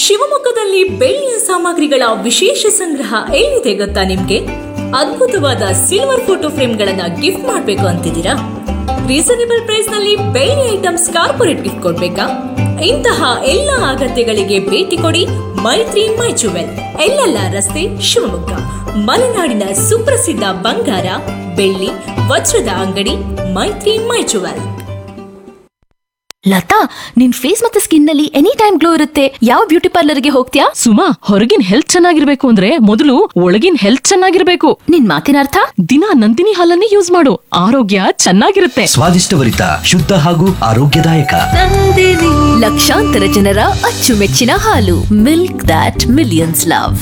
ಶಿವಮೊಗ್ಗದಲ್ಲಿ ಬೆಳ್ಳಿಯ ಸಾಮಗ್ರಿಗಳ ವಿಶೇಷ ಸಂಗ್ರಹ ಎಲ್ಲಿದೆ ಗೊತ್ತಾ ನಿಮ್ಗೆ ಅದ್ಭುತವಾದ ಸಿಲ್ವರ್ ಫೋಟೋ ಫ್ರೇಮ್ಗಳನ್ನ ಗಿಫ್ಟ್ ಮಾಡ್ಬೇಕು ಅಂತಿದ್ದೀರಾ ರೀಸನೇಬಲ್ ಪ್ರೈಸ್ ನಲ್ಲಿ ಬೆಳ್ಳಿ ಐಟಮ್ಸ್ ಕಾರ್ಪೊರೇಟ್ ಗಿಫ್ಟ್ ಕೊಡ್ಬೇಕಾ ಇಂತಹ ಎಲ್ಲ ಅಗತ್ಯಗಳಿಗೆ ಭೇಟಿ ಕೊಡಿ ಮೈತ್ರಿ ಮೈ ಜುವೆಲ್ ಎಲ್ಲೆಲ್ಲ ರಸ್ತೆ ಶಿವಮೊಗ್ಗ ಮಲೆನಾಡಿನ ಸುಪ್ರಸಿದ್ಧ ಬಂಗಾರ ಬೆಳ್ಳಿ ವಜ್ರದ ಅಂಗಡಿ ಮೈತ್ರಿ ಮೈ ಜುವೆಲ್ ಲತಾ ನಿನ್ ಫೇಸ್ ಮತ್ತೆ ಸ್ಕಿನ್ ನಲ್ಲಿ ಎನಿ ಟೈಮ್ ಗ್ಲೋ ಇರುತ್ತೆ ಯಾವ ಬ್ಯೂಟಿ ಪಾರ್ಲರ್ಗೆ ಹೋಗ್ತೀಯಾ ಸುಮಾ ಹೊರಗಿನ ಹೆಲ್ತ್ ಚೆನ್ನಾಗಿರ್ಬೇಕು ಅಂದ್ರೆ ಮೊದಲು ಒಳಗಿನ ಹೆಲ್ತ್ ಚೆನ್ನಾಗಿರ್ಬೇಕು ನಿನ್ ಮಾತಿನ ಅರ್ಥ ದಿನ ನಂದಿನಿ ಹಾಲನ್ನೇ ಯೂಸ್ ಮಾಡು ಆರೋಗ್ಯ ಚೆನ್ನಾಗಿರುತ್ತೆ ಸ್ವಾದಿಷ್ಟಭರಿತ ಶುದ್ಧ ಹಾಗೂ ಆರೋಗ್ಯದಾಯಕ ಲಕ್ಷಾಂತರ ಜನರ ಅಚ್ಚುಮೆಚ್ಚಿನ ಹಾಲು milk dot millions love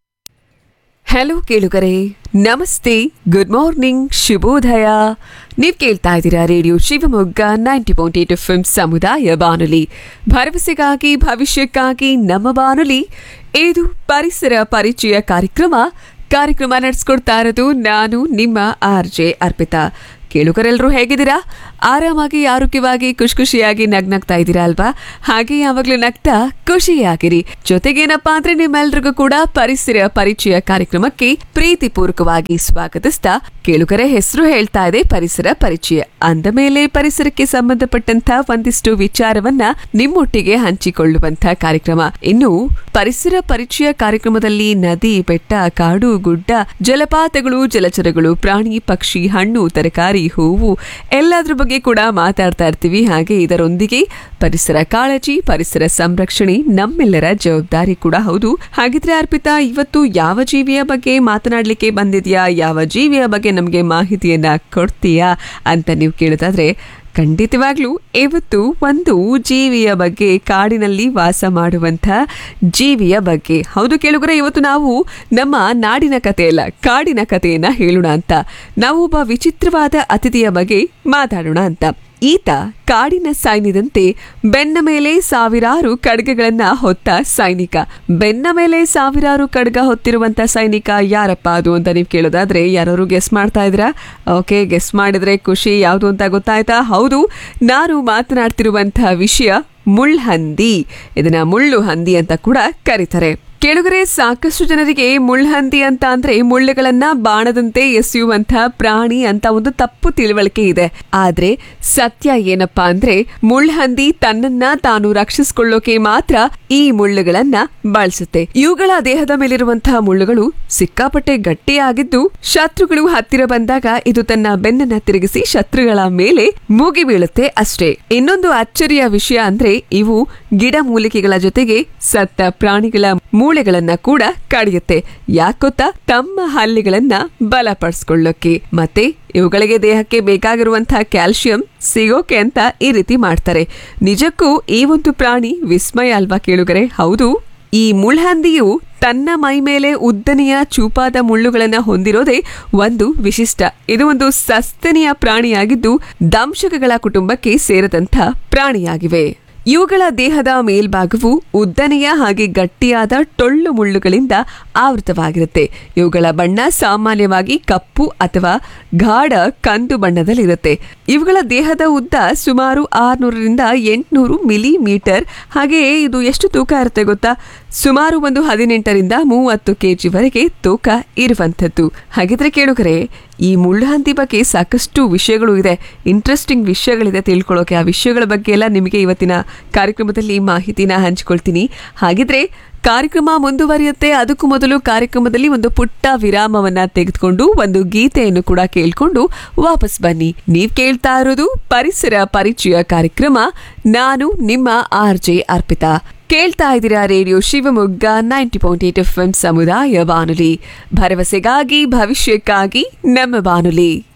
hello ಕೇಳುಗರೆ ನಮಸ್ತೆ ಗುಡ್ ಮಾರ್ನಿಂಗ್ ಶುಭೋದಯ ನೀವು ಕೇಳ್ತಾ ಇದ್ದೀರಾ radio Shivamogga ninety point eight F M ಸಮುದಾಯ ಬಾನುಲಿ ಭರವಸೆಗಾಗಿ ಭವಿಷ್ಯಕ್ಕಾಗಿ ನಮ್ಮ ಬಾನುಲಿ ಇದು ಪರಿಸರ ಪರಿಚಯ ಕಾರ್ಯಕ್ರಮ ಕಾರ್ಯಕ್ರಮ ನಡೆಸ್ಕೊಡ್ತಾ ಇರೋದು ನಾನು ನಿಮ್ಮ ಆರ್ ಜೆ ಅರ್ಪಿತಾ ಕೇಳುಗರೆಲ್ಲರೂ ಹೇಗಿದ್ದೀರಾ ಆರಾಮಾಗಿ ಆರೋಗ್ಯವಾಗಿ ಖುಷಿ ಖುಷಿಯಾಗಿ ನಗ್ನಗ್ತಾ ಇದ್ದೀರಾ ಅಲ್ವಾ ಹಾಗೆ ಯಾವಾಗ್ಲೂ ನಗ್ತಾ ಖುಷಿಯಾಗಿರಿ ಜೊತೆಗೇನಪ್ಪಾ ಅಂದ್ರೆ ನಿಮ್ಮೆಲ್ರಿಗೂ ಕೂಡ ಪರಿಸರ ಪರಿಚಯ ಕಾರ್ಯಕ್ರಮಕ್ಕೆ ಪ್ರೀತಿಪೂರ್ವಕವಾಗಿ ಸ್ವಾಗತಿಸ್ತಾ ಕೇಳುಗರ ಹೆಸರು ಹೇಳ್ತಾ ಇದೆ ಪರಿಸರ ಪರಿಚಯ ಅಂದ ಮೇಲೆ ಪರಿಸರಕ್ಕೆ ಸಂಬಂಧಪಟ್ಟಂತ ಒಂದಿಷ್ಟು ವಿಚಾರವನ್ನ ನಿಮ್ಮೊಟ್ಟಿಗೆ ಹಂಚಿಕೊಳ್ಳುವಂತ ಕಾರ್ಯಕ್ರಮ ಇನ್ನು ಪರಿಸರ ಪರಿಚಯ ಕಾರ್ಯಕ್ರಮದಲ್ಲಿ ನದಿ ಬೆಟ್ಟ ಕಾಡು ಗುಡ್ಡ ಜಲಪಾತಗಳು ಜಲಚರಗಳು ಪ್ರಾಣಿ ಪಕ್ಷಿ ಹಣ್ಣು ತರಕಾರಿ ಹೂವು ಎಲ್ಲದ್ರ ಬಗ್ಗೆ ಕೂಡ ಮಾತಾಡ್ತಾ ಇರ್ತೀವಿ ಹಾಗೆ ಇದರೊಂದಿಗೆ ಪರಿಸರ ಕಾಳಜಿ ಪರಿಸರ ಸಂರಕ್ಷಣೆ ನಮ್ಮೆಲ್ಲರ ಜವಾಬ್ದಾರಿ ಕೂಡ ಹೌದು ಹಾಗಿದ್ರೆ ಅರ್ಪಿತಾ ಇವತ್ತು ಯಾವ ಜೀವಿಯ ಬಗ್ಗೆ ಮಾತನಾಡ್ಲಿಕ್ಕೆ ಬಂದಿದ್ಯಾ ಯಾವ ಜೀವಿಯ ಬಗ್ಗೆ ನಮಗೆ ಮಾಹಿತಿಯನ್ನ ಕೊಡ್ತೀಯಾ ಅಂತ ನೀವು ಕೇಳೋದಾದ್ರೆ ಖಂಡಿತವಾಗ್ಲೂ ಇವತ್ತು ಒಂದು ಜೀವಿಯ ಬಗ್ಗೆ ಕಾಡಿನಲ್ಲಿ ವಾಸ ಮಾಡುವಂಥ ಜೀವಿಯ ಬಗ್ಗೆ ಹೌದು ಕೇಳುಗರೆ ಇವತ್ತು ನಾವು ನಮ್ಮ ನಾಡಿನ ಕಥೆಯಲ್ಲ ಕಾಡಿನ ಕಥೆಯನ್ನ ಹೇಳೋಣ ಅಂತ ನಾವು ಒಬ್ಬ ವಿಚಿತ್ರವಾದ ಅತಿಥಿಯ ಬಗ್ಗೆ ಮಾತಾಡೋಣ ಅಂತ ಈತ ಕಾಡಿನ ಸೈನ್ಯದಂತೆ ಬೆನ್ನ ಮೇಲೆ ಸಾವಿರಾರು ಖಡ್ಗಗಳನ್ನ ಹೊತ್ತ ಸೈನಿಕ ಬೆನ್ನ ಮೇಲೆ ಸಾವಿರಾರು ಖಡ್ಗ ಹೊತ್ತಿರುವಂತ ಸೈನಿಕ ಯಾರಪ್ಪ ಅದು ಅಂತ ನೀವು ಕೇಳೋದಾದ್ರೆ ಯಾರು ಗೆಸ್ ಮಾಡ್ತಾ ಇದ್ರಾ ಓಕೆ ಗೆಸ್ ಮಾಡಿದ್ರೆ ಖುಷಿ ಯಾವುದು ಅಂತ ಗೊತ್ತಾಯ್ತಾ ಹೌದು ನಾನು ಮಾತನಾಡ್ತಿರುವಂತಹ ವಿಷಯ ಮುಳ್ಹಂದಿ ಇದನ್ನ ಮುಳ್ಳು ಹಂದಿ ಅಂತ ಕೂಡ ಕರೀತಾರೆ ಕೆಳಗರೆ ಸಾಕಷ್ಟು ಜನರಿಗೆ ಮುಳ್ಹಂದಿ ಅಂತ ಅಂದ್ರೆ ಮುಳ್ಳುಗಳನ್ನ ಬಾಣದಂತೆ ಎಸೆಯುವಂತಹ ಪ್ರಾಣಿ ಅಂತ ಒಂದು ತಪ್ಪು ತಿಳುವಳಿಕೆ ಇದೆ ಆದ್ರೆ ಸತ್ಯ ಏನಪ್ಪಾ ಅಂದ್ರೆ ಮುಳ್ಹಂದಿ ತನ್ನನ್ನ ತಾನು ರಕ್ಷಿಸಿಕೊಳ್ಳೋಕೆ ಮಾತ್ರ ಈ ಮುಳ್ಳುಗಳನ್ನ ಬಳಸುತ್ತೆ ಇವುಗಳ ದೇಹದ ಮೇಲಿರುವಂತಹ ಮುಳ್ಳುಗಳು ಸಿಕ್ಕಾಪಟ್ಟೆ ಗಟ್ಟಿಯಾಗಿದ್ದು ಶತ್ರುಗಳು ಹತ್ತಿರ ಬಂದಾಗ ಇದು ತನ್ನ ಬೆನ್ನನ್ನ ತಿರುಗಿಸಿ ಶತ್ರುಗಳ ಮೇಲೆ ಮೂಗಿ ಬೀಳುತ್ತೆ ಅಷ್ಟೇ ಇನ್ನೊಂದು ಅಚ್ಚರಿಯ ವಿಷಯ ಅಂದ್ರೆ ಇವು ಗಿಡಮೂಲಿಕೆಗಳ ಜೊತೆಗೆ ಸತ್ತ ಪ್ರಾಣಿಗಳ ಮೂಳೆಗಳನ್ನ ಕೂಡ ಕಡಿಯುತ್ತೆ ಯಾಕೊತ್ತಾ ತಮ್ಮ ಹಲ್ಲಿಗಳನ್ನ ಬಲಪಡಿಸ್ಕೊಳ್ಳೋಕೆ ಮತ್ತೆ ಇವುಗಳಿಗೆ ದೇಹಕ್ಕೆ ಬೇಕಾಗಿರುವಂತಹ ಕ್ಯಾಲ್ಸಿಯಂ ಸಿಗೋಕೆ ಅಂತ ಈ ರೀತಿ ಮಾಡ್ತಾರೆ ನಿಜಕ್ಕೂ ಈ ಒಂದು ಪ್ರಾಣಿ ವಿಸ್ಮಯ ಅಲ್ವಾ ಕೇಳುಗರೆ ಹೌದು ಈ ಮುಳ್ಹಂದಿಯು ತನ್ನ ಮೈ ಮೇಲೆ ಉದ್ದನೆಯ ಚೂಪಾದ ಮುಳ್ಳುಗಳನ್ನ ಹೊಂದಿರೋದೇ ಒಂದು ವಿಶಿಷ್ಟ ಇದು ಒಂದು ಸಸ್ತನಿಯ ಪ್ರಾಣಿಯಾಗಿದ್ದು ದಂಶಕಗಳ ಕುಟುಂಬಕ್ಕೆ ಸೇರದಂಥ ಪ್ರಾಣಿಯಾಗಿವೆ ಇವುಗಳ ದೇಹದ ಮೇಲ್ಭಾಗವು ಉದ್ದನೆಯ ಹಾಗೆ ಗಟ್ಟಿಯಾದ ಟೊಳ್ಳು ಮುಳ್ಳುಗಳಿಂದ ಆವೃತವಾಗಿರುತ್ತೆ ಇವುಗಳ ಬಣ್ಣ ಸಾಮಾನ್ಯವಾಗಿ ಕಪ್ಪು ಅಥವಾ ಗಾಢ ಕಂದು ಬಣ್ಣದಲ್ಲಿರುತ್ತೆ ಇವುಗಳ ದೇಹದ ಉದ್ದ ಸುಮಾರು ಆರ್ನೂರರಿಂದ ಎಂಟುನೂರು ಮಿಲಿ ಮೀಟರ್ ಹಾಗೆಯೇ ಇದು ಎಷ್ಟು ತೂಕ ಇರುತ್ತೆ ಗೊತ್ತಾ ಸುಮಾರು ಒಂದು ಹದಿನೆಂಟರಿಂದ ಮೂವತ್ತು ಕೆಜಿವರೆಗೆ ತೂಕ ಇರುವಂಥದ್ದು ಹಾಗಿದ್ರೆ ಕೇಳುಗರೆ ಈ ಮುಳ್ಳುಹಂದಿ ಬಗ್ಗೆ ಸಾಕಷ್ಟು ವಿಷಯಗಳು ಇದೆ ಇಂಟ್ರೆಸ್ಟಿಂಗ್ ವಿಷಯಗಳಿದೆ ತಿಳ್ಕೊಳ್ಳೋಕೆ ಆ ವಿಷಯಗಳ ಬಗ್ಗೆ ಎಲ್ಲ ನಿಮಗೆ ಇವತ್ತಿನ ಕಾರ್ಯಕ್ರಮದಲ್ಲಿ ಮಾಹಿತಿನ ಹಂಚ್ಕೊಳ್ತೀನಿ ಹಾಗಿದ್ರೆ ಕಾರ್ಯಕ್ರಮ ಮುಂದುವರಿಯುತ್ತೆ ಅದಕ್ಕೂ ಮೊದಲು ಕಾರ್ಯಕ್ರಮದಲ್ಲಿ ಒಂದು ಪುಟ್ಟ ವಿರಾಮವನ್ನ ತೆಗೆದುಕೊಂಡು ಒಂದು ಗೀತೆಯನ್ನು ಕೂಡ ಕೇಳ್ಕೊಂಡು ವಾಪಸ್ ಬನ್ನಿ ನೀವ್ ಕೇಳ್ತಾ ಇರೋದು ಪರಿಸರ ಪರಿಚಯ ಕಾರ್ಯಕ್ರಮ ನಾನು ನಿಮ್ಮ ಆರ್ ಜೆ ಅರ್ಪಿತಾ ಕೇಳ್ತಾ ಇದ್ದೀರಾ radio Shivamogga ninety point eight F M ಸಮುದಾಯ ಬಾನುಲಿ ಭರವಸೆಗಾಗಿ ಭವಿಷ್ಯಕ್ಕಾಗಿ ನಮ್ಮ ಬಾನುಲಿ